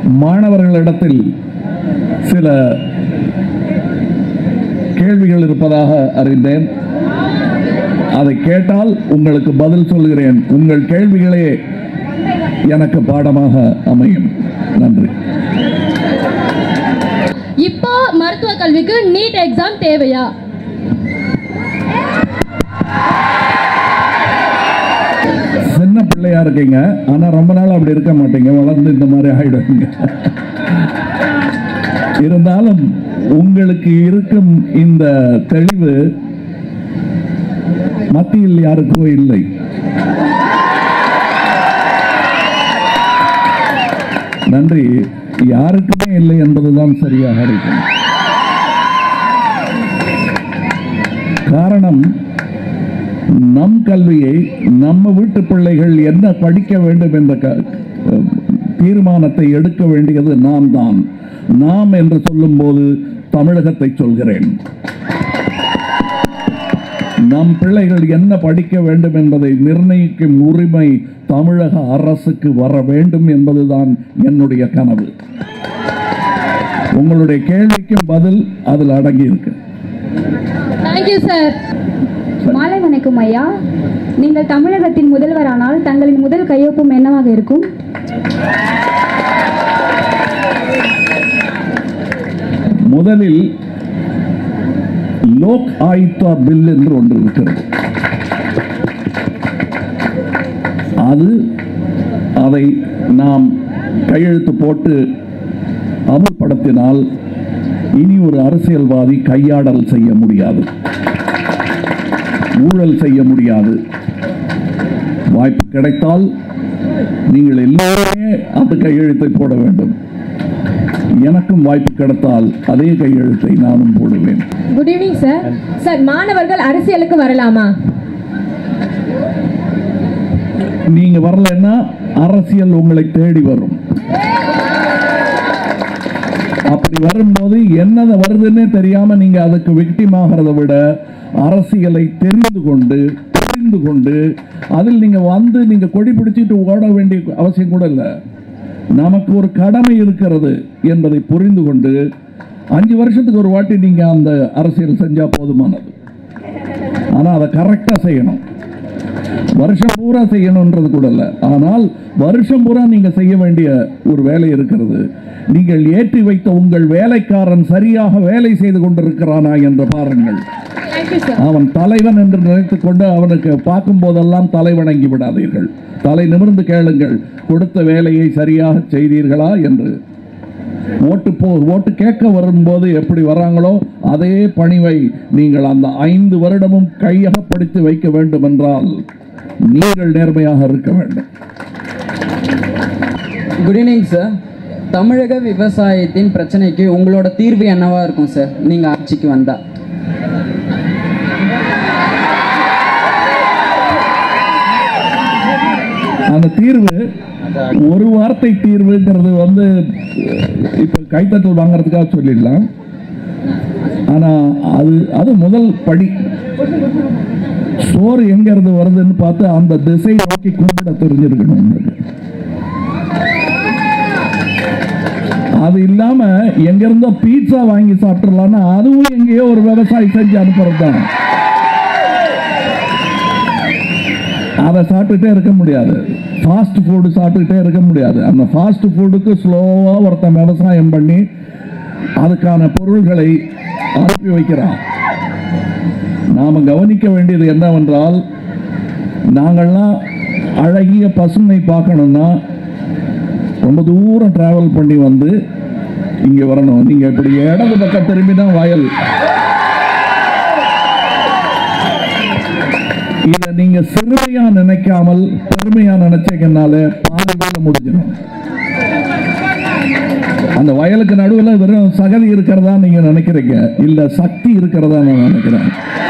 மாணவர்களிடத்தில் சில கேள்விகள் இருப்பதாக அறிந்தேன் அதை கேட்டால் உங்களுக்கு பதில் சொல்கிறேன் உங்கள் கேள்விகளே எனக்கு பாடமாக அமையும் நன்றி இப்போ மருத்துவ கல்விக்கு நீட் எக்ஸாம் தேவையா சின்ன பிள்ளையா இருக்கீங்க ஆனா ரொம்ப நாள் அப்படி இருக்க மாட்டீங்க வளர்ந்து இந்த மாதிரி ஆயிடுவீங்க இருந்தாலும் உங்களுக்கு இருக்கும் இந்த தெளிவு மத்தியில் யாருக்கோ இல்லை நன்றி யாருக்குமே இல்லை என்பதுதான் சரியாக இருக்கும் காரணம் நம் கல்வியை நம்ம வீட்டு பிள்ளைகள் என்ன படிக்க வேண்டும் என்ற க- தீர்மானத்தை எடுக்க வேண்டியது நாம் தான் நாம் என்று சொல்லும்போது தமிழகத்தை சொல்கிறேன் நம் பிள்ளைகள் என்ன படிக்க வேண்டும் என்பதை நிர்ணயிக்கும் உரிமை தமிழக அரசுக்கு வர வேண்டும் என்பதுதான் என்னுடைய கனவு உங்களுடைய கேள்விக்கும் பதில் அதில் அடங்கியிருக்கு தேங்க்யூ சார் மாலை வணக்கம் ஐயா நீங்கள் தமிழகத்தின் முதல்வரானால் தங்களின் முதல் கையொப்பம் என்னவாக இருக்கும் முதலில் லோக் ஆயுக்தா பில் என்று ஒன்று இருக்கிறது அது அதை நாம் கையெழுத்து போட்டு அமல்படுத்தினால் இனி ஒரு அரசியல்வாதி கையாடல் செய்ய முடியாது ஊழல் செய்ய முடியாது வாய்ப்பு கிடைத்தால் நீங்கள் எல்லோருமே அந்த கையெழுத்தை போட வேண்டும் எனக்கும் வாய்ப்பு கிடைத்தால் அதே கையெழுத்தை நானும் போடுவேன் குட் ஈவினிங் சார் சார் மாணவர்கள் அரசியலுக்கு வரலாமா நீங்க வரலைன்னா அரசியல் உங்களை தேடி வரும் அப்படி வரும்போது என்னது வருதுன்னே தெரியாம நீங்க அதுக்கு விக்டிம் ஆகிறத விட அரசியலை தெரிந்து கொண்டு புரிந்து கொண்டு அதில் நீங்க வந்து நீங்க கொடி பிடிச்சிட்டு ஓட வேண்டிய அவசியம் கூட இல்லை நமக்கு ஒரு கடமை இருக்கிறது என்பதை புரிந்து கொண்டு அஞ்சு வருஷத்துக்கு ஒரு வாட்டி நீங்க அந்த அரசியல் செஞ்சா போதுமானது ஆனா அதை கரெக்டா செய்யணும் வருஷம் பூரா செய்யணுன்றது கூட இல்லை ஆனால் வருஷம் பூரா நீங்க செய்ய வேண்டிய ஒரு வேலை இருக்கிறது நீங்கள் ஏற்றி வைத்த உங்கள் வேலைக்காரன் சரியாக வேலை செய்து கொண்டிருக்கிறானா என்று பாருங்கள் தேங்க்யூ சார் அவன் தலைவன் என்று நினைத்துக் கொண்டு அவனுக்கு பார்க்கும் போதெல்லாம் தலை வணங்கி விடாதீர்கள் தலை நிமிர்ந்து கேளுங்கள் கொடுத்த வேலையை சரியாக செய்தீர்களா என்று ஓட்டு போ ஓட்டு கேட்க வரும்போது எப்படி வராங்களோ அதே பணிவை நீங்கள் அந்த ஐந்து வருடமும் கையகப்படுத்தி வைக்க வேண்டும் என்றால் நீங்கள் நேர்மையாக இருக்க வேண்டும் குட் ஈவினிங் சார் தமிழக விவசாயத்தின் பிரச்சனைக்கு உங்களோட தீர்வு என்னவா இருக்கும் சார் நீங்கள் ஆட்சிக்கு வந்தா அந்த தீர்வு ஒரு வார்த்தை தீர்வுங்கிறது வந்து இப்போ கைத்தட்டல் வாங்குறதுக்காக சொல்லிடலாம் ஆனா அது அது முதல் படி சோறு எங்க இருந்து வருதுன்னு பார்த்து அந்த திசை நோக்கி கும்பிட தெரிஞ்சிருக்கணும் உங்களுக்கு. அது இல்லாம எங்க இருந்தோ பீட்சா வாங்கி சாப்பிட்டுறலாம்னா அதுவும் எங்கேயோ ஒரு விவசாயி செஞ்சு அனுப்புறது தான் அதை சாப்பிட்டுட்டே இருக்க முடியாது ஃபாஸ்ட் ஃபுட்டு சாப்பிட்டுக்கிட்டே இருக்க முடியாது அந்த ஃபாஸ்ட் ஃபுட்டுக்கு ஸ்லோவாக ஒருத்தன் விவசாயம் பண்ணி அதுக்கான பொருள்களை அனுப்பி வைக்கிறான் நாம் கவனிக்க வேண்டியது என்னவென்றால் நாங்கள்லாம் அழகிய பசுமை பார்க்கணுன்னா ரொம்ப தூரம் டிராவல் பண்ணி வந்து இங்கே வரணும் நீங்கள் இப்படி இடது பக்கம் திரும்பி தான் வயல் இதை நீங்க சிறுமையா நினைக்காமல் பெருமையா நினைச்சீங்கனால பாதி வேலை முடிஞ்சிடும் அந்த வயலுக்கு நடுவில் வெறும் சகதி இருக்கிறதா நீங்க நினைக்கிறீங்க இல்ல சக்தி இருக்கிறதா நான் நினைக்கிறேன்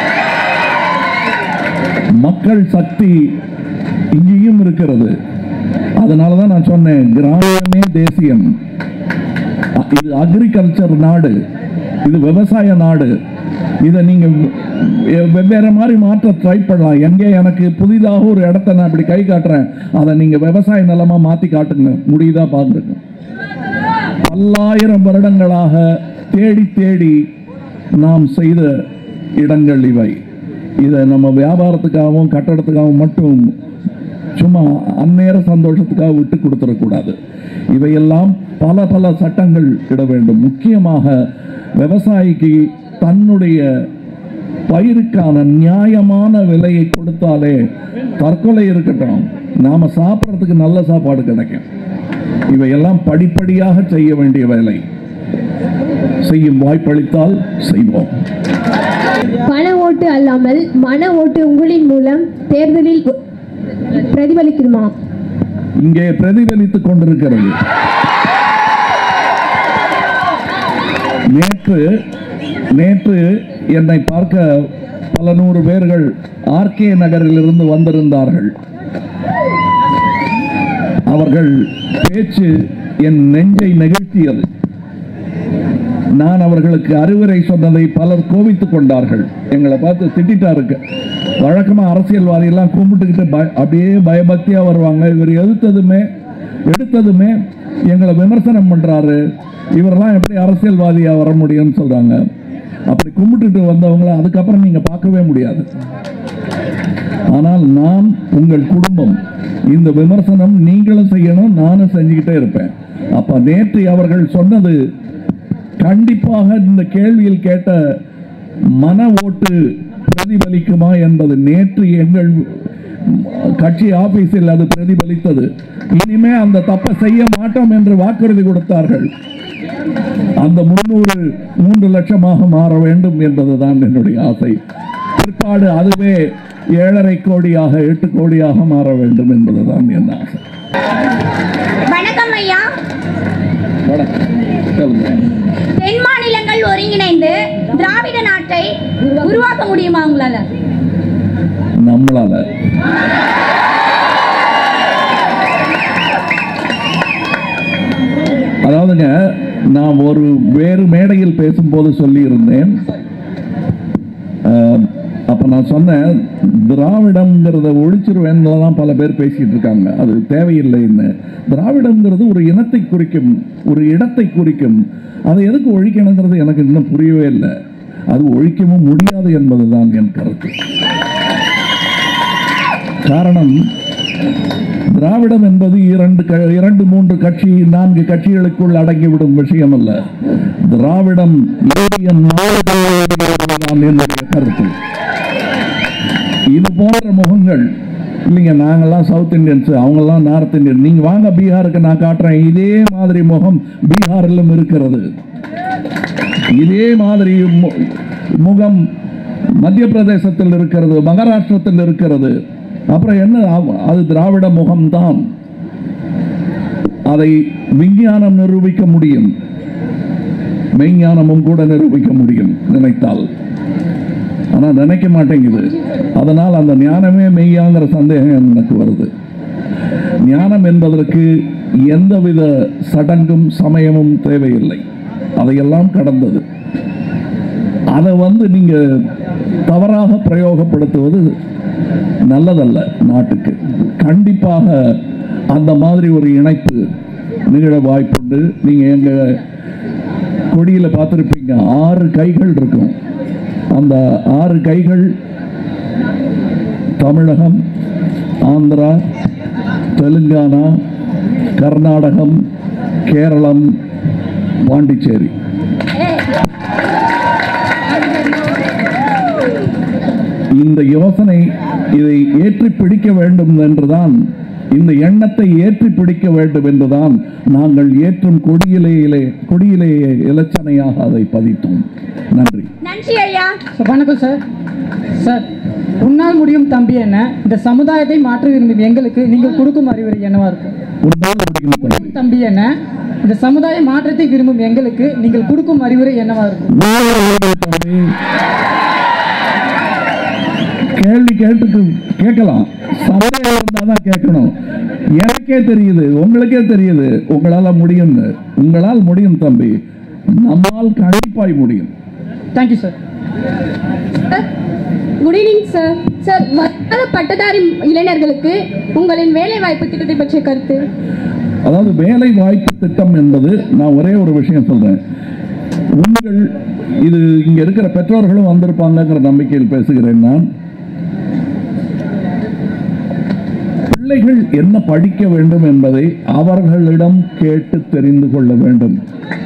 மக்கள் சக்தி இங்கேயும் இருக்கிறது அதனால தான் நான் சொன்னேன் கிராமமே தேசியம் அ- இது அக்ரிகல்ச்சர் நாடு இது விவசாய நாடு இதை நீங்க வெ- வெவ்வேறு மாதிரி மாற்ற ட்ரை பண்ணலாம் எங்கே எனக்கு புதிதாக ஒரு இடத்த நான் இப்படி கை காட்டுறேன் அதை நீங்க விவசாய நிலமா மாத்தி காட்டுங்க முடியுதா பாருங்க பல்லாயிரம் வருடங்களாக தேடி தேடி நாம் செய்த இடங்கள் இவை இதை நம்ம வியாபாரத்துக்காகவும் கட்டடத்துக்காகவும் மட்டும் சும்மா அந்நேர சந்தோஷத்துக்காக விட்டு கொடுத்துடக்கூடாது இவையெல்லாம் பல பல சட்டங்கள் இட வேண்டும் முக்கியமாக விவசாயிக்கு தன்னுடைய பயிருக்கான நியாயமான விலையை கொடுத்தாலே தற்கொலை இருக்கட்டும் நாம சாப்பிட்றதுக்கு நல்ல சாப்பாடு கிடைக்கும் இவையெல்லாம் படிப்படியாக செய்ய வேண்டிய வேலை செய்யும் வாய்ப்பளித்தால் செய்வோம் பண ஓட்டு அல்லாமல் மன ஓட்டு உங்களின் மூலம் தேர்தலில் பிரதிபலிக்குமா இங்கே பிரதிபலித்துக் கொண்டிருக்கிறது நேற்று நேற்று என்னை பார்க்க பல நூறு பேர்கள் ஆர்கே நகரிலிருந்து வந்திருந்தார்கள் அவர்கள் பேச்சு என் நெஞ்சை நெகிழ்த்தியது நான் அவர்களுக்கு அறிவுரை சொன்னதை பலர் கோபித்துக் கொண்டார்கள் எங்களை பார்த்து திட்டாருக்கு வழக்கமாக அரசியல்வாதி எல்லாம் கும்பிட்டுக்கிட்டு பய அப்படியே பயபக்தியா வருவாங்க இவர் எடுத்ததுமே எடுத்ததுமே எங்களை விமர்சனம் பண்றாரு இவரெல்லாம் எப்படி அரசியல்வாதியா வர முடியும்னு சொல்றாங்க அப்படி கும்பிட்டுட்டு வந்தவங்கள அதுக்கப்புறம் நீங்க பார்க்கவே முடியாது ஆனால் நான் உங்கள் குடும்பம் இந்த விமர்சனம் நீங்களும் செய்யணும் நானும் செஞ்சுக்கிட்டே இருப்பேன் அப்ப நேற்று அவர்கள் சொன்னது கண்டிப்பாக இந்த கேள்வியில் கேட்ட மன ஓட்டு பிரதிபலிக்குமா என்பது நேற்று எங்கள் கட்சி ஆபீஸில் அது பிரதிபலித்தது இனிமே அந்த தப்பை செய்ய மாட்டோம் என்று வாக்குறுதி கொடுத்தார்கள் அந்த முன்னூறு மூன்று லட்சமாக மாற வேண்டும் என்பதுதான் என்னுடைய ஆசை பிற்பாடு அதுவே ஏழரை கோடியாக எட்டு கோடியாக மாற வேண்டும் என்பதுதான் என் ஆசை வணக்கம் ஐயா வணக்கம். சொல்லுங்க. தென் மாநிலங்கள் ஒருங்கிணைந்து திராவிட நாட்டை உருவாக்க முடியுமா உங்களால நம்மளால அதாவதுங்க நான் ஒரு வேறு மேடையில் பேசும்போது சொல்லியிருந்தேன் ஆஹ், அப்ப நான் சொன்னேன் திராவிடம்ங்கிறத ஒழிச்சிருவேன்ல தான் பல பேர் பேசிட்டு இருக்காங்க அது தேவையில்லைன்னு திராவிடம்ங்கிறது ஒரு இனத்தை குறிக்கும் ஒரு இடத்தை குறிக்கும் அதை எதுக்கு ஒழிக்கணுங்கிறது எனக்கு இன்னும் புரியவே இல்லை அது ஒழிக்கவும் முடியாது என்பதுதான் என் கருத்து காரணம் திராவிடம் என்பது இரண்டு க- இரண்டு மூன்று கட்சி நான்கு கட்சிகளுக்குள் அடங்கிவிடும் விஷயம் அல்ல திராவிடம் இந்தியன் நாடுதான் என்னுடைய கருத்து இது போன்ற முகங்கள் இல்லைங்க நாங்கெல்லாம் சவுத் இந்தியன்ஸ் அவங்கெல்லாம் நார்த் இந்தியன் நீங்க வாங்க பீகாருக்கு நான் காட்டுறேன் இதே மாதிரி முகம் பீகாரிலும் இருக்கிறது இதே மாதிரி மு- முகம் மத்திய பிரதேசத்தில் இருக்கிறது மகாராஷ்டிரத்தில் இருக்கிறது அப்புறம் என்ன ஆகும்? அது திராவிட முகம்தான் அதை விஞ்ஞானம் நிரூபிக்க முடியும் மெய்ஞானமும் கூட நிரூபிக்க முடியும் நினைத்தால் ஆனா நினைக்க மாட்டேங்குது அதனால் அந்த ஞானமே மெய்யாங்கிற சந்தேகம் எனக்கு வருது ஞானம் என்பதற்கு எந்தவித சடங்கும் சமயமும் தேவையில்லை அதையெல்லாம் கடந்தது அதை வந்து நீங்க தவறாக பிரயோகப்படுத்துவது நல்லதல்ல நாட்டுக்கு கண்டிப்பாக அந்த மாதிரி ஒரு இணைப்பு நிகழ வாய்ப்புண்டு நீங்க எங்க கொடியில பார்த்துருப்பீங்க ஆறு கைகள் இருக்கும் அந்த ஆறு கைகள் தமிழகம் ஆந்திரா தெலுங்கானா கர்நாடகம் கேரளம் பாண்டிச்சேரி இந்த யோசனை இதை ஏற்றி பிடிக்க வேண்டும் என்றுதான் இந்த எண்ணத்தை ஏற்றி பிடிக்க வேண்டும் என்றுதான் நாங்கள் ஏற்றும் கொடியிலேயே கொடியிலேயே இலச்சனையாக அதை பதித்தோம் நன்றி நன்றி ஐயா சார் வணக்கம் சார் சார் உன்னால் முடியும் தம்பி என்ன இந்த சமுதாயத்தை மாற்ற விரும்பும் எங்களுக்கு நீங்கள் கொடுக்கும் அறிவுரை என்னவா இருக்கும் உன்னால் முடியும் தம்பி. தம்பி என்ன இந்த சமுதாய மாற்றத்தை விரும்பும் எங்களுக்கு நீங்கள் கொடுக்கும் அறிவுரை என்னவா இருக்கும் உன்னால் தம்பி. கேள்வி கேட்டு கேட்கலாம் சமுதாயம் இருந்தால் தான் கேட்கணும் எனக்கே தெரியுது உங்களுக்கே தெரியுது உங்களால முடியும்னு உங்களால் முடியும் தம்பி நம்மால் கண்டிப்பாய் முடியும் thank you sir good evening sir sir வருங்கால பட்டதாரி இளைஞர்களுக்கு உங்களின் வேலை வாய்ப்பு திட்டத்தை பற்றிய கருத்து அதாவது வேலை வாய்ப்பு திட்டம் என்பது நான் ஒரே ஒரு விஷயம் சொல்றேன் உங்கள் இது இங்க இருக்கிற பெற்றோர்களும் வந்திருப்பாங்கங்கிற நம்பிக்கையில் பேசுகிறேன் நான் பிள்ளைகள் என்ன படிக்க வேண்டும் என்பதை அவர்களிடம் கேட்டு தெரிந்து கொள்ள வேண்டும்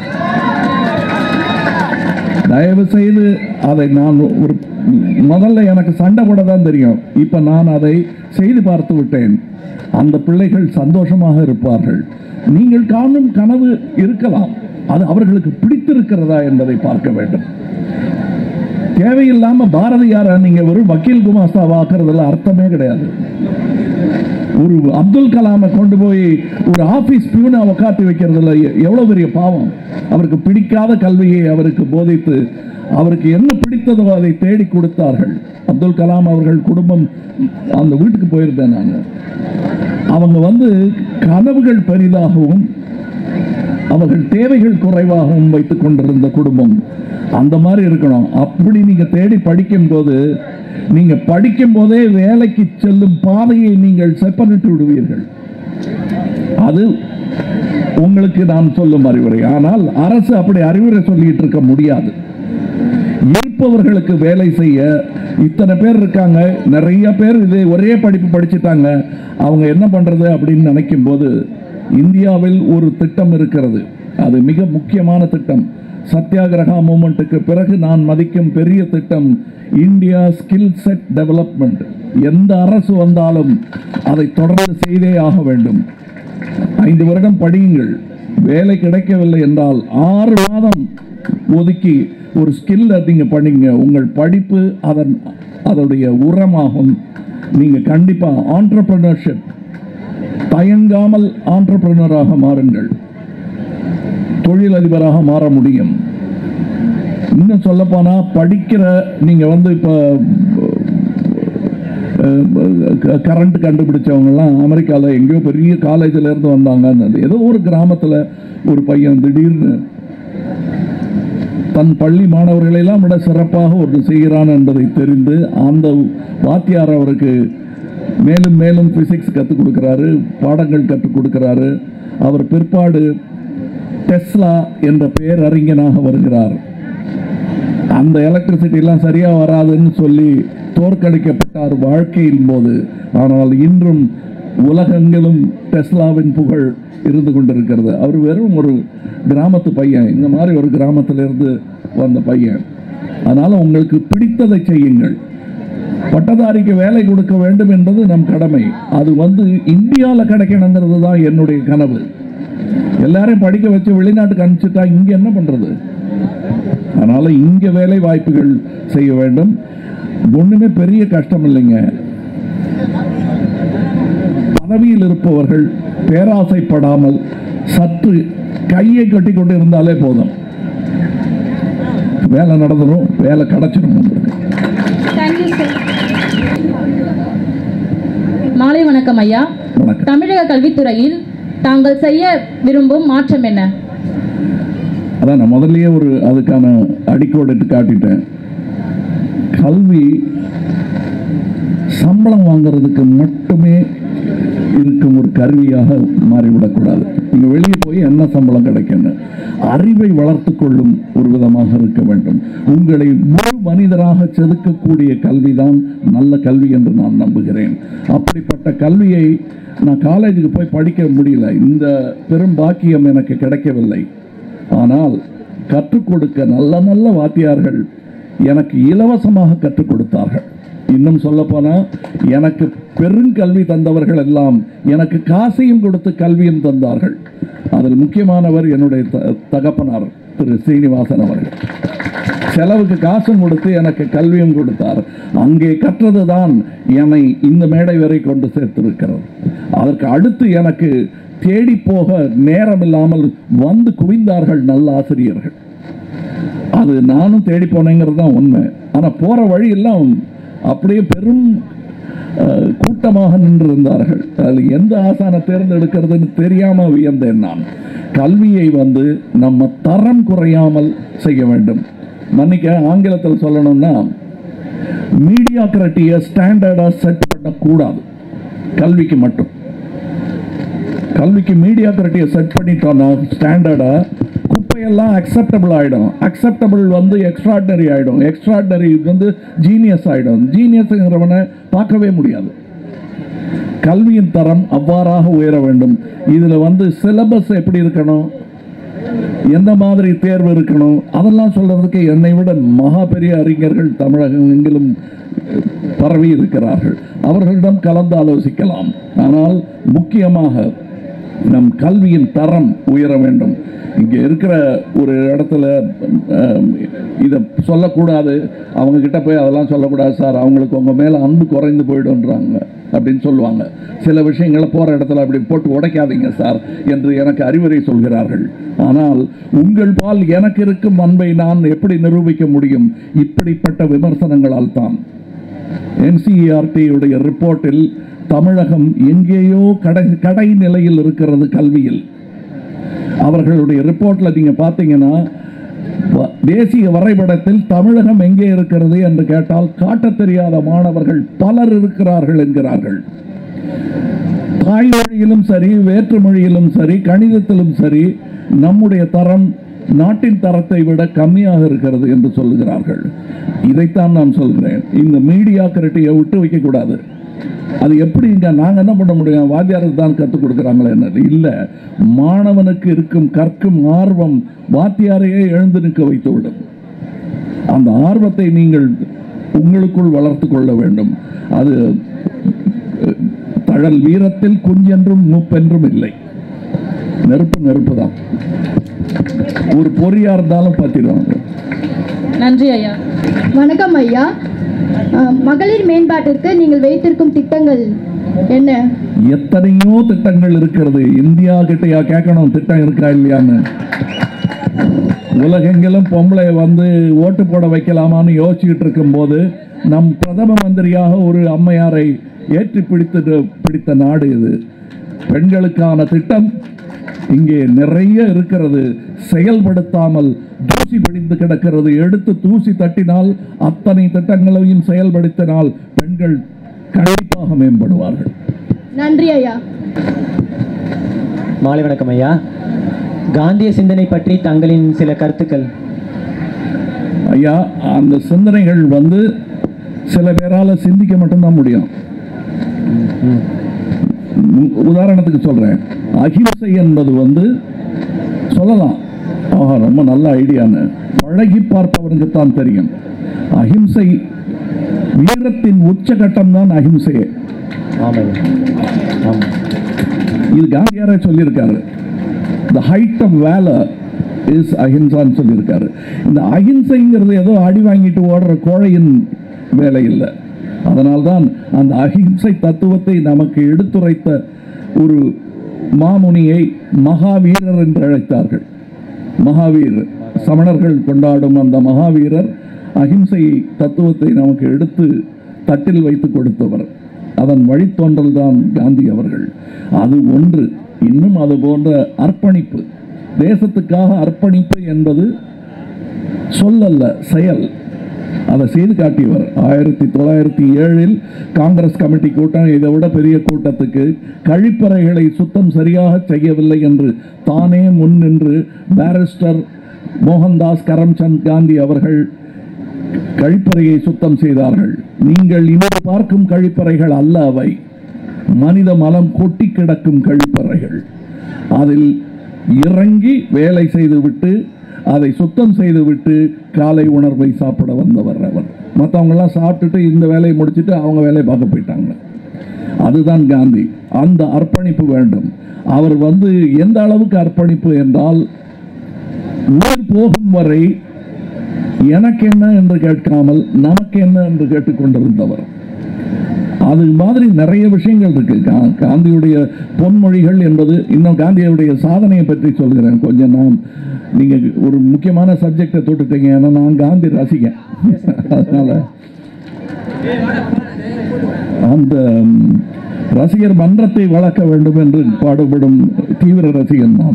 தயவு செய்து அதை நான் ஒரு முதல்ல எனக்கு சண்டை போட தான் தெரியும் இப்ப நான் அதை செய்து பார்த்து விட்டேன் அந்த பிள்ளைகள் சந்தோஷமாக இருப்பார்கள் நீங்கள் காணும் கனவு இருக்கலாம் அது அவர்களுக்கு பிடித்திருக்கிறதா என்பதை பார்க்க வேண்டும் தேவையில்லாம பாரதியார நீங்க வெறும் வக்கீல் குமாஸ்தா வாக்குறதுல அர்த்தமே கிடையாது ஒரு அப்துல் கலாமை கொண்டு போய் ஒரு ஆபீஸ் பியூனை உட்காத்தி வைக்கிறதுல எ- எவ்வளவு பெரிய பாவம் அவருக்கு பிடிக்காத கல்வியை அவருக்கு போதித்து அவருக்கு என்ன பிடித்ததோ அதை தேடி கொடுத்தார்கள் அப்துல் கலாம் அவர்கள் குடும்பம் அந்த வீட்டுக்கு போயிருந்தேன் நான் அவங்க வந்து கனவுகள் பெரிதாகவும் அவர்கள் தேவைகள் குறைவாகவும் வைத்துக் கொண்டிருந்த குடும்பம் அந்த மாதிரி இருக்கணும் அப்படி நீங்க தேடி படிக்கும் போது நீங்க படிக்கும் போதே வேலைக்கு செல்லும் பாதையை நீங்கள் செப்பனிட்டு விடுவீர்கள் அது உங்களுக்கு நான் சொல்லும் அறிவுரை ஆனால் அரசு அப்படி அறிவுரை சொல்லிட்டு இருக்க முடியாது இருப்பவர்களுக்கு வேலை செய்ய இத்தனை பேர் இருக்காங்க நிறைய பேர் இது ஒரே படிப்பு படிச்சுட்டாங்க அவங்க என்ன பண்றது அப்படின்னு நினைக்கும் போது இந்தியாவில் ஒரு திட்டம் இருக்கிறது அது மிக முக்கியமான திட்டம் சத்தியாகிரகா மூமெண்ட்டுக்கு பிறகு நான் மதிக்கும் பெரிய திட்டம் இந்தியா ஸ்கில் செட் டெவலப்மெண்ட் எந்த அரசு வந்தாலும் அதை தொடர்ந்து செய்தே ஆக வேண்டும் ஐந்து வருடம் படியுங்கள் வேலை கிடைக்கவில்லை என்றால் ஆறு மாதம் ஒதுக்கி ஒரு ஸ்கில் நீங்க படிங்க உங்கள் படிப்பு அதன் அதனுடைய உரமாகும் நீங்க கண்டிப்பா ஆண்டர்பிரினர்ஷிப் தயங்காமல் ஆண்டர்பிரினராக மாறுங்கள் தொழிலதிபராக மாற முடியும் இன்னும் சொல்லப்போனா படிக்கிற நீங்க வந்து இப்போ கரண்ட் கண்டுபிடிச்சவங்கலாம் அமெரிக்காவில் எங்கேயோ பெரிய காலேஜில் இருந்து வந்தாங்க ஏதோ ஒரு கிராமத்தில் ஒரு பையன் திடீர்னு தன் பள்ளி மாணவர்களை எல்லாம் விட சிறப்பாக ஒரு செய்கிறான் என்பதை தெரிந்து அந்த வாத்தியார் அவருக்கு மேலும் மேலும் பிசிக்ஸ் கற்றுக் கொடுக்கிறாரு பாடங்கள் கற்றுக் கொடுக்கிறாரு அவர் பிற்பாடு டெஸ்லா என்ற பேரறிஞனாக வருகிறார் அந்த எலக்ட்ரிசிட்டி எல்லாம் சரியா வராதுன்னு சொல்லி தோற்கடிக்கப்பட்டார் வாழ்க்கையின் போது ஆனால் இன்றும் உலகெங்கிலும் டெஸ்லாவின் புகழ் இருந்து கொண்டிருக்கிறது அவர் வெறும் ஒரு கிராமத்து பையன் இந்த மாதிரி ஒரு கிராமத்திலிருந்து வந்த பையன் அதனால உங்களுக்கு பிடித்ததை செய்யுங்கள் பட்டதாரிக்கு வேலை கொடுக்க வேண்டும் என்பது நம் கடமை அது வந்து இந்தியாவில் கிடைக்கணுங்கிறது தான் என்னுடைய கனவு எல்லாரையும் படிக்க வச்சு வெளிநாட்டுக்கு அனுப்பிச்சிட்டா இங்க என்ன பண்றது அதனால இங்க வேலை வாய்ப்புகள் செய்ய வேண்டும் ஒண்ணுமே பெரிய கஷ்டம் இல்லைங்க பதவியில் இருப்பவர்கள் பேராசைப்படாமல் சற்று கையை கட்டி கொண்டு இருந்தாலே போதும் வேலை நடந்துடும் வேலை கிடைச்சிடும் உங்களுக்கு தேங்க்யூ சார் மாலை வணக்கம் ஐயா வணக்கம் தமிழக கல்வித்துறையில் தாங்கள் செய்ய விரும்பும் மாற்றம் என்ன அதான் நான் முதல்லயே ஒரு அதுக்கான அடிக்கோடு காட்டிட்டேன் கல்வி சம்பளம் வாங்குறதுக்கு மட்டுமே இருக்கும் ஒரு கருவியாக மாறிவிடக்கூடாது நீங்க வெளியே போய் என்ன சம்பளம் கிடைக்குன்னு அறிவை வளர்த்து கொள்ளும் ஒரு விதமாக இருக்க வேண்டும் உங்களை முழு மனிதராக செதுக்கக்கூடிய கல்விதான் நல்ல கல்வி என்று நான் நம்புகிறேன் அப்படிப்பட்ட கல்வியை நான் காலேஜுக்கு போய் படிக்க முடியல இந்த பெரும் பாக்கியம் எனக்கு கிடைக்கவில்லை ஆனால் கற்றுக் கொடுக்க நல்ல நல்ல வாத்தியார்கள் எனக்கு இலவசமாக கற்றுக் கொடுத்தார்கள் இன்னும் சொல்லப்போனா எனக்கு பெருங்கல்வி தந்தவர்கள் எல்லாம் எனக்கு காசையும் கொடுத்து கல்வியும் தந்தார்கள் அதில் முக்கியமானவர் என்னுடைய த- தகப்பனார் திரு ஸ்ரீனிவாசன் அவர்கள் செலவுக்கு காசும் கொடுத்து எனக்கு கல்வியும் கொடுத்தார் அங்கே கற்றது தான் என்னை இந்த மேடை வரை கொண்டு சேர்த்திருக்கிறது அதற்கு அடுத்து எனக்கு தேடி போக நேரம் இல்லாமல் வந்து குவிந்தார்கள் நல்ல ஆசிரியர்கள் அது நானும் தேடி போனேங்கிறது தான் உண்மை ஆனால் போகிற வழியெல்லாம் அப்படியே பெரும் அஹ், கூட்டமாக நின்றிருந்தார்கள் அதில் எந்த ஆசானை தேர்ந்தெடுக்கிறதுன்னு தெரியாமல் வியந்தேன் நான் கல்வியை வந்து நம்ம தரம் குறையாமல் செய்ய வேண்டும் மன்னிக்க ஆங்கிலத்தில் சொல்லணும்னா மீடியாக்ரட்டியை ஸ்டாண்டர்டாக செட் பண்ணக்கூடாது கல்விக்கு மட்டும் கல்விக்கு மீடியாக்ரிட்டியை செட் பண்ணிட்டோம்னா ஸ்டாண்டர்டை குப்பையெல்லாம் அக்செப்டபிள் ஆகிடும் அக்செப்டபிள் வந்து எக்ஸ்ட்ராடினரி ஆகிடும் எக்ஸ்ட்ராடினரி வந்து ஜீனியஸ் ஆகிடும் ஜீனியஸுங்கிறவனை பார்க்கவே முடியாது கல்வியின் தரம் அவ்வாறாக உயர வேண்டும் இதில் வந்து சிலபஸ் எப்படி இருக்கணும் எந்த மாதிரி தேர்வு இருக்கணும் அதெல்லாம் சொல்றதுக்கு என்னை விட மகா பெரிய அறிஞர்கள் தமிழகம் எங்கிலும் பரவி இருக்கிறார்கள் அவர்களிடம் கலந்து ஆலோசிக்கலாம் ஆனால் முக்கியமாக நம் கல்வியின் தரம் உயர வேண்டும் இங்கே இருக்கிற ஒரு இடத்துல அஹ், இதை சொல்லக்கூடாது அவங்க கிட்ட போய் அதெல்லாம் சொல்லக்கூடாது சார் அவங்களுக்கு உங்கள் மேலே அன்பு குறைந்து போயிடுன்றாங்க அப்படின்னு சொல்லுவாங்க சில விஷயங்களை போகிற இடத்துல அப்படி போட்டு உடைக்காதீங்க சார் என்று எனக்கு அறிவுரை சொல்கிறார்கள் ஆனால் உங்கள் பால் எனக்கு இருக்கும் அன்பை நான் எப்படி நிரூபிக்க முடியும் இப்படிப்பட்ட விமர்சனங்களால் தான் என்சிஇஆர்டியுடைய ரிப்போர்ட்டில் தமிழகம் எங்கேயோ கடை கடை நிலையில் இருக்கிறது கல்வியில் அவர்களுடைய ரிப்போர்ட்டில் நீங்கள் பார்த்தீங்கன்னா வ- தேசிய வரைபடத்தில் தமிழகம் எங்கே இருக்கிறது என்று கேட்டால் காட்டத் தெரியாத மாணவர்கள் பலர் இருக்கிறார்கள் என்கிறார்கள் தாய்மொழியிலும் சரி வேற்று மொழியிலும் சரி கணிதத்திலும் சரி நம்முடைய தரம் நாட்டின் தரத்தை விட கம்மியாக இருக்கிறது என்று சொல்லுகிறார்கள் இதைத்தான் நான் சொல்கிறேன் இந்த மீடியாக்ரிட்டியை விட்டு வைக்கக்கூடாது அது எப்படி இங்க நாங்கள் என்ன பண்ண முடியும் வாத்தியாருக்கு தான் கற்றுக் கொடுக்குறாங்களே என்னது இல்லை மாணவனுக்கு இருக்கும் கற்கும் ஆர்வம் வாத்தியாரையே எழுந்து நிற்க வைத்து விடும் அந்த ஆர்வத்தை நீங்கள் உங்களுக்குள் வளர்த்து கொள்ள வேண்டும் அது அஹ், தழல் வீரத்தில் குஞ்சென்றும் மூப்பென்றும் இல்லை நெருப்பு நெருப்பு தான் ஒரு பொறியா இருந்தாலும் பார்த்திடுவாங்க நன்றி ஐயா வணக்கம் ஐயா அஹ், மகளிர் மேம்பாட்டிற்கு நீங்கள் வைத்திருக்கும் திட்டங்கள் என்ன எத்தனையோ திட்டங்கள் இருக்கிறது இந்தியா கிட்டயா கேட்கணும் திட்டம் இருக்கா இல்லையான்னு உலகெங்கிலும் பொம்பளை வந்து ஓட்டு போட வைக்கலாமான்னு யோசிச்சுக்கிட்டு இருக்கும்போது நம் பிரதம மந்திரியாக ஒரு அம்மையாரை ஏற்றி பிடித்து பிடித்த நாடு இது பெண்களுக்கான திட்டம் இங்கே நிறைய இருக்கிறது செயல்படுத்தாமல் தூசி படிந்து கிடக்கிறது எடுத்து தூசி தட்டினால் அத்தனை திட்டங்களையும் செயல்படுத்தினால் பெண்கள் கண்டிப்பாக மேம்படுவார்கள் நன்றி ஐயா மாலை வணக்கம் ஐயா காந்திய சிந்தனை பற்றி தங்களின் சில கருத்துக்கள் ஐயா அந்த சிந்தனைகள் வந்து சில பேரால் சிந்திக்க மட்டும்தான் முடியும் உ- உதாரணத்துக்கு சொல்கிறேன் அகிம்சை என்பது வந்து சொல்லலாம் ஆஹா ரொம்ப நல்ல ஐடியான்னு பழகி பார்ப்பவனுக்கு தான் தெரியும் அகிம்சை வீரத்தின் உச்சகட்டம் தான் அகிம்சையே ஆமாம் ஆமாம் இது காந்தியாரே சொல்லியிருக்காரு the height of valour is அஹிம்சான்னு சொல்லியிருக்காரு இந்த அஹிம்சைங்கிறது ஏதோ அடி வாங்கிட்டு ஓடுற கோழையின் வேலை இல்லை அதனால்தான் அந்த அஹிம்சை தத்துவத்தை நமக்கு எடுத்துரைத்த ஒரு மாமுனியை மகாவீரர் என்று அழைத்தார்கள் மகாவீர் சமணர்கள் கொண்டாடும் அந்த மகாவீரர் அஹிம்சை தத்துவத்தை நமக்கு எடுத்து தட்டில் வைத்து கொடுத்தவர் அதன் வழித்தோன்றல் தான் காந்தி அவர்கள் அது ஒன்று இன்னும் அது போன்ற அர்ப்பணிப்பு தேசத்துக்காக அர்ப்பணிப்பு என்பது சொல்லல்ல செயல் அதை செய்து காட்டியவர் ஆயிரத்தி தொள்ளாயிரத்தி ஏழில் காங்கிரஸ் கமிட்டி கூட்டம் இதை விட பெரிய கூட்டத்துக்கு கழிப்பறைகளை சுத்தம் சரியாக செய்யவில்லை என்று தானே முன் நின்று பாரிஸ்டர் மோகன்தாஸ் கரம்சந்த் காந்தி அவர்கள் கழிப்பறையை சுத்தம் செய்தார்கள் நீங்கள் இன்று பார்க்கும் கழிப்பறைகள் அல்ல அவை மனித மலம் கொட்டி கிடக்கும் கழிப்பறைகள் அதில் இறங்கி வேலை செய்துவிட்டு அதை சுத்தம் செய்துவிட்டு காலை உணர்வை சாப்பிட வந்தவர் அவர் மற்றவங்கெல்லாம் சாப்பிட்டுட்டு இந்த வேலையை முடிச்சுட்டு அவங்க வேலையை பார்க்க போயிட்டாங்க அதுதான் காந்தி அந்த அர்ப்பணிப்பு வேண்டும் அவர் வந்து எந்த அளவுக்கு அர்ப்பணிப்பு என்றால் உயிர் போகும் வரை எனக்கு என்ன என்று கேட்காமல் நமக்கு என்ன என்று கேட்டுக்கொண்டிருந்தவர் அது மாதிரி நிறைய விஷயங்கள் இருக்கு கா- காந்தியுடைய பொன்மொழிகள் என்பது இன்னும் காந்தியுடைய சாதனையை பற்றி சொல்கிறேன் கொஞ்சம் நான் நீங்க ஒரு முக்கியமான சப்ஜெக்டை தொட்டுட்டீங்க ஏன்னா நான் காந்தி ரசிகன் அதனால அந்த ம், ரசிகர் மன்றத்தை வளர்க்க வேண்டும் என்று பாடுபடும் தீவிர ரசிகன் நான்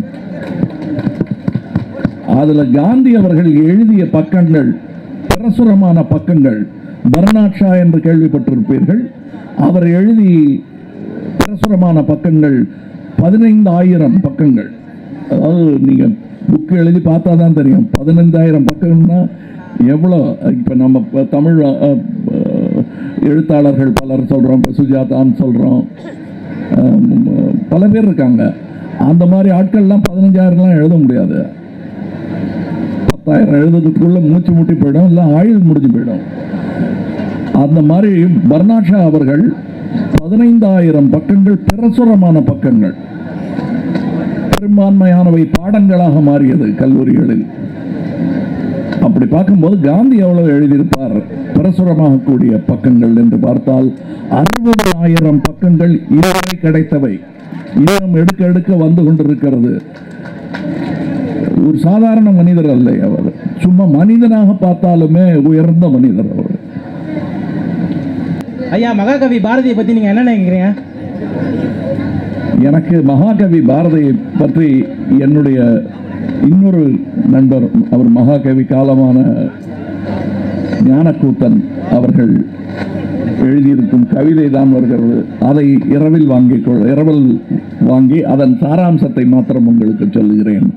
அதுல காந்தி அவர்கள் எழுதிய பக்கங்கள் பிரசுரமான பக்கங்கள் பர்னாட் ஷா என்று கேள்விப்பட்டிருப்பீர்கள் அவர் எழுதி பிரசுரமான பக்கங்கள் பதினைந்தாயிரம் பக்கங்கள் அதாவது நீங்கள் புக்கு எழுதி பார்த்தா தான் தெரியும் பதினைந்தாயிரம் பக்கம்னா எவ்வளோ இப்போ நம்ம இப்ப தமிழ் அஹ், அஹ், எழுத்தாளர்கள் பலர் சொல்கிறோம் இப்போ சுஜாதான்னு சொல்கிறோம் பல பேர் இருக்காங்க அந்த மாதிரி ஆட்கள்லாம் பதினஞ்சாயிரம்லாம் எழுத முடியாது பத்தாயிரம் எழுதுறதுக்குள்ள மூச்சு முட்டி போயிடும் இல்லை ஆயுள் முடிஞ்சு போயிடும் அந்த மாதிரி பர்னாஷா அவர்கள் பதினைந்தாயிரம் பக்கங்கள் பிரசுரமான பக்கங்கள் பெரும்பான்மையானவை பாடங்களாக மாறியது கல்லூரிகளில் அப்படி பார்க்கும்போது காந்தி எவ்வளவு எழுதியிருப்பார் பிரசுரமாகக்கூடிய பக்கங்கள் என்று பார்த்தால் அறுபதாயிரம் பக்கங்கள் இதுவரை கிடைத்தவை இன்னும் எடுக்க எடுக்க வந்து கொண்டிருக்கிறது ஒரு சாதாரண மனிதர் அல்ல அவர் சும்மா மனிதனாக பார்த்தாலுமே உயர்ந்த மனிதர் அவர் ஐயா மகாகவி பாரதியை பற்றி நீங்கள் என்ன நினைக்கிறீங்க எனக்கு மகாகவி பாரதியை பற்றி என்னுடைய இன்னொரு நண்பர் அவர் மகாகவி காலமான ஞானக்கூத்தன் அவர்கள் எழுதியிருக்கும் கவிதை தான் வருகிறது அதை இரவில் வாங்கி கொள்- இரவில் வாங்கி அதன் சாராம்சத்தை மாத்திரம் உங்களுக்கு சொல்லுகிறேன்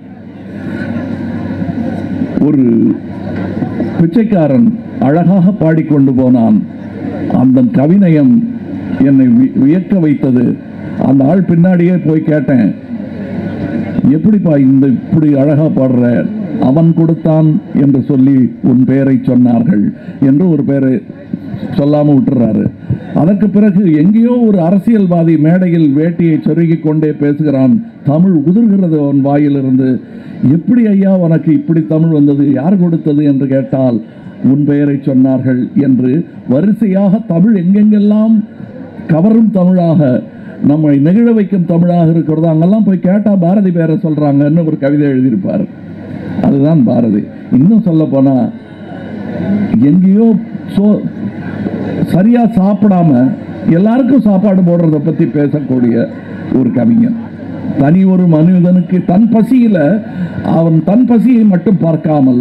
ஒரு பிச்சைக்காரன் அழகாக பாடிக்கொண்டு போனான் அந்த கவிநயம் என்னை வி- வியக்க வைத்தது அந்த ஆள் பின்னாடியே போய் கேட்டேன் எப்படிப்பா இந்த இப்படி அழகா பாடுற அவன் கொடுத்தான் என்று சொல்லி உன் பெயரை சொன்னார்கள் என்று ஒரு பெயரை சொல்லாம விட்டுறாரு அதற்கு பிறகு எங்கேயோ ஒரு அரசியல்வாதி மேடையில் வேட்டியை சொருகிக் கொண்டே பேசுகிறான் தமிழ் உதிர்கிறது அவன் வாயிலிருந்து எப்படி ஐயா உனக்கு இப்படி தமிழ் வந்தது யார் கொடுத்தது என்று கேட்டால் உன் பெயரை சொன்னார்கள் என்று வரிசையாக தமிழ் எங்கெங்கெல்லாம் கவரும் தமிழாக நம்மை நெகிழ வைக்கும் தமிழாக இருக்கிறதோ அங்கெல்லாம் போய் கேட்டால் பாரதி பேரை சொல்கிறாங்கன்னு ஒரு கவிதை எழுதியிருப்பார் அதுதான் பாரதி இன்னும் சொல்ல போனால் எங்கேயோ சோ சரியா சாப்பிடாம எல்லாருக்கும் சாப்பாடு போடுறத பற்றி பேசக்கூடிய ஒரு கவிஞன் தனி ஒரு மனிதனுக்கு தன் பசியில அவன் தன் பசியை மட்டும் பார்க்காமல்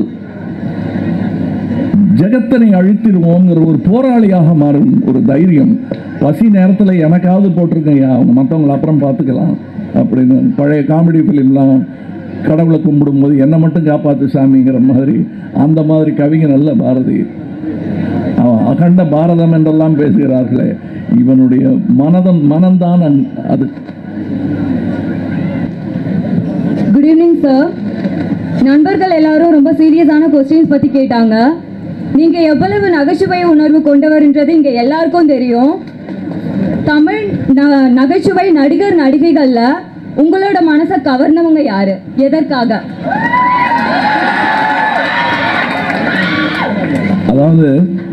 ஜெகத்தனை அழித்திடுவோங்கிற ஒரு போராளியாக மாறும் ஒரு தைரியம் பசி நேரத்தில் எனக்காவது போட்டிருக்கையா அவங்க மற்றவங்களை அப்புறம் பார்த்துக்கலாம் அப்படின்னு பழைய காமெடி ஃபிலிம்லாம் கடவுளை கும்பிடும்போது என்னை மட்டும் காப்பாத்து சாமிங்கிற மாதிரி அந்த மாதிரி கவிஞன் அல்ல பாரதி அவன் அகண்ட பாரதம் என்றெல்லாம் பேசுகிறார்களே இவனுடைய மனதம் மனம்தான் அந்- அது குட் ஈவினிங் சார் நண்பர்கள் எல்லாரும் ரொம்ப சீரியஸான கொஸ்டின்ஸ் பற்றி கேட்டாங்க நீங்கள் எவ்வளவு நகைச்சுவை உணர்வு கொண்டவர்ன்றது இங்கே எல்லாருக்கும் தெரியும் தமிழ் ந- நகைச்சுவை நடிகர் நடிகைகளில் உங்களோட மனசை கவர்ந்தவங்க யாரு எதற்காக அதாவது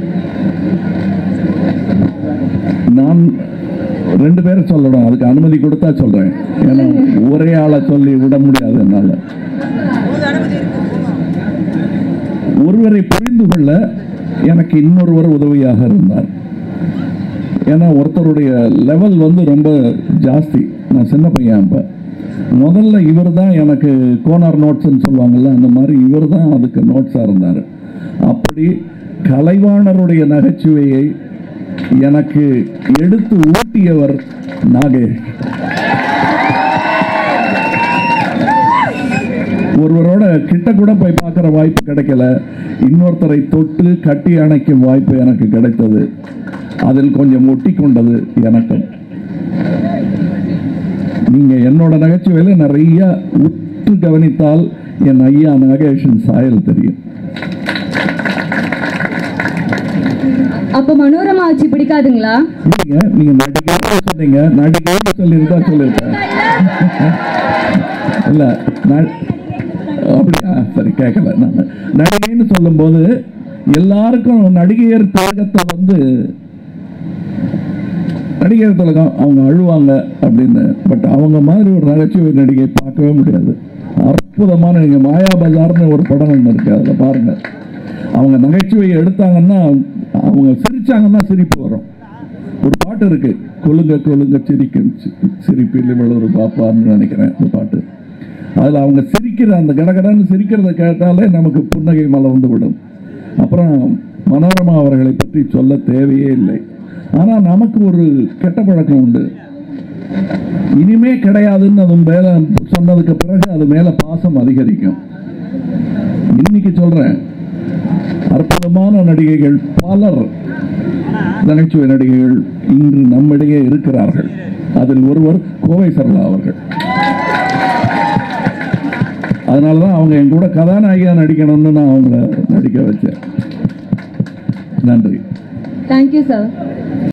நான் ரெண்டு பேரை சொல்லணும் அதுக்கு அனுமதி கொடுத்தா சொல்றேன் ஏன்னா ஒரே ஆளை சொல்லி விட முடியாது என்னால ஒருவரை புரிந்து கொள்ள எனக்கு இன்னொருவர் உதவியாக இருந்தார் ஏன்னா ஒருத்தருடைய லெவல் வந்து ரொம்ப ஜாஸ்தி நான் சின்ன பையன் அப்போ முதல்ல இவர் தான் எனக்கு கோனார் நோட்ஸ்ன்னு சொல்லுவாங்கல்ல அந்த மாதிரி இவர் தான் அதுக்கு நோட்ஸாக இருந்தார் அப்படி கலைவாணருடைய நகைச்சுவையை எனக்கு எடுத்து ஊட்டியவர் நாகேஷ் ஒருவரோட கிட்ட கூட போய் பார்க்குற வாய்ப்பு கிடைக்கல இன்னொருத்தரை தொட்டு கட்டி அணைக்கும் வாய்ப்பு எனக்கு கிடைத்தது அதில் கொஞ்சம் ஒட்டி கொண்டது எனக்கும் நீங்க என்னோட நகைச்சுவையில நிறைய உற்று கவனித்தால் என் ஐயா நாகேஷன் சாயல் தெரியும் அப்போ மனோரமா ஆட்சி பிடிக்காதுங்களா நீங்க நீங்க நடிகை சொன்னீங்க நடிகை சொல்லியிருந்தா சொல்லியிருப்பேன் இல்ல ந- அப்படியா சரி கேட்கல நான் நடிகைன்னு சொல்லும்போது எல்லாருக்கும் நடிகையர் திலகத்தை வந்து நடிகர் திலகம் அவங்க அழுவாங்க அப்படின்னு பட் அவங்க மாதிரி ஒரு நகைச்சுவை நடிகை பார்க்கவே முடியாது அற்புதமான நீங்க மாயா பஜார்னு ஒரு படம் ஒன்று இருக்கு அதில் பாருங்க அவங்க நகைச்சுவையை எடுத்தாங்கன்னா அவங்க சிரிச்சாங்கன்னா சிரிப்பு வரும் ஒரு பாட்டு இருக்கு கொழுங்க கொழுங்க சிரிக்கும் சி- சிரிப்பில் இவ்வளவு ஒரு பாப்பான்னு நினைக்கிறேன் அந்த பாட்டு அதில் அவங்க சிரிக்கிற அந்த கடகடன்னு சிரிக்கிறத கேட்டாலே நமக்கு புன்னகை மலர்ந்து விடும் அப்புறம் மனோரமா அவர்களை பற்றி சொல்ல தேவையே இல்லை ஆனால் நமக்கு ஒரு கெட்ட பழக்கம் உண்டு இனிமே கிடையாதுன்னு அது மேல சொன்னதுக்கு பிறகு அது மேல பாசம் அதிகரிக்கும் இன்னைக்கு சொல்றேன் அற்புதமான நடிகைகள் பலர் நகைச்சுவை நடிகைகள் இன்று நம்மிடையே இருக்கிறார்கள் அதில் ஒருவர் கோவை சரளா அவர்கள் அதனால தான் அவங்க என் கூட கதாநாயகியாக நடிக்கணும்னு நான் அவங்கள நடிக்க வச்சேன் நன்றி தேங்க்யூ சார்